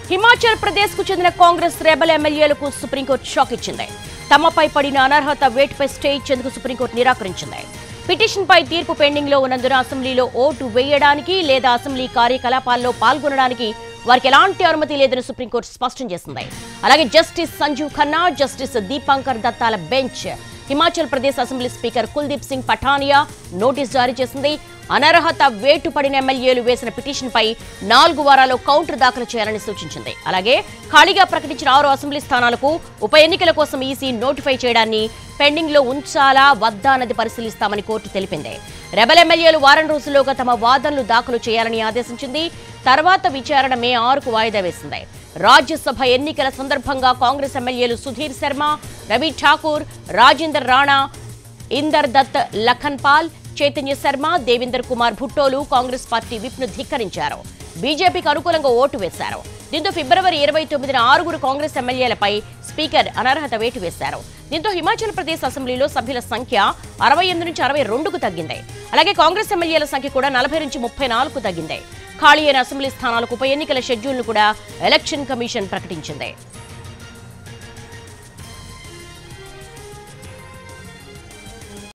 హిమాచల్ ప్రదేశ్ కు చెందిన కాంగ్రెస్ రెబల్ ఎమ్మెల్యేలకు సుప్రీంకోర్టు షాక్ ఇచ్చింది తమపై పడిన అనర్హత వేటుపై స్టే ఇచ్చేందుకు సుప్రీంకోర్టు నిరాకరించింది పిటిషన్ పై తీర్పు పెండింగ్ లో ఉన్నందున అసెంబ్లీలో ఓటు వేయడానికి లేదా అసెంబ్లీ కార్యకలాపాల్లో పాల్గొనడానికి వారికి ఎలాంటి అనుమతి లేదని సుప్రీంకోర్టు స్పష్టం చేసింది అలాగే జస్టిస్ సంజీవ్ ఖన్నా జస్టిస్ దీపాంకర్ దత్తాల bench Himachal Pradesh assembly speaker Kuldeep Singh Pathania notice జారీ చేసింది అనర్హత వేటు పడిన ఎమ్మెల్యేలు వేసిన పిటిషన్ పై నాలుగు వారాల్లో కౌంటర్ దాఖలు చేయాలని సూచించింది అలాగే ఖాళీగా ప్రకటించిన ఆరు అసెంబ్లీ స్థానాలకు ఉప ఎన్నికల కోసం ఈసీ నోటిఫై చేయడాన్ని పెండింగ్ లో ఉంచాలా వద్దా అన్నది పరిశీలిస్తామని కోర్టు తెలిపింది రెబల్ ఎమ్మెల్యేలు వారం రోజుల్లోగా తమ వాదనలు దాఖలు చేయాలని ఆదేశించింది తర్వాత విచారణ మే ఆరుకు వాయిదా వేసింది రాజ్యసభ ఎన్నికల సందర్భంగా కాంగ్రెస్ ఎమ్మెల్యేలు సుధీర్ శర్మ రవి ఠాకూర్ రాజేందర్ రాణా ఇందర్ దత్ లఖన్ పాల్ చైతన్య శర్మ దేవేందర్ కుమార్ భుట్టోలు కాంగ్రెస్ పార్టీ విప్ను ధిక్కరించారు బీజేపీకి అనుకూలంగా ఓటు వేశారు దీంతో ఫిబ్రవరి ఇరవై తొమ్మిదిన ఆరుగురు కాంగ్రెస్ ఎమ్మెల్యేలపై స్పీకర్ అనర్హత వేటు వేశారు దీంతో హిమాచల్ ప్రదేశ్ అసెంబ్లీలో సభ్యుల సంఖ్య అరవై ఎనిమిది నుంచి అరవై రెండుకు తగ్గింది అలాగే కాంగ్రెస్ ఎమ్మెల్యేల సంఖ్య కూడా నలభై నుంచి ముప్పై నాలుగు తగ్గింది ఖాళీ అయిన అసెంబ్లీ స్థానాలకు ఉప ఎన్నికల షెడ్యూల్ను కూడా ఎలక్షన్ కమిషన్ ప్రకటించింది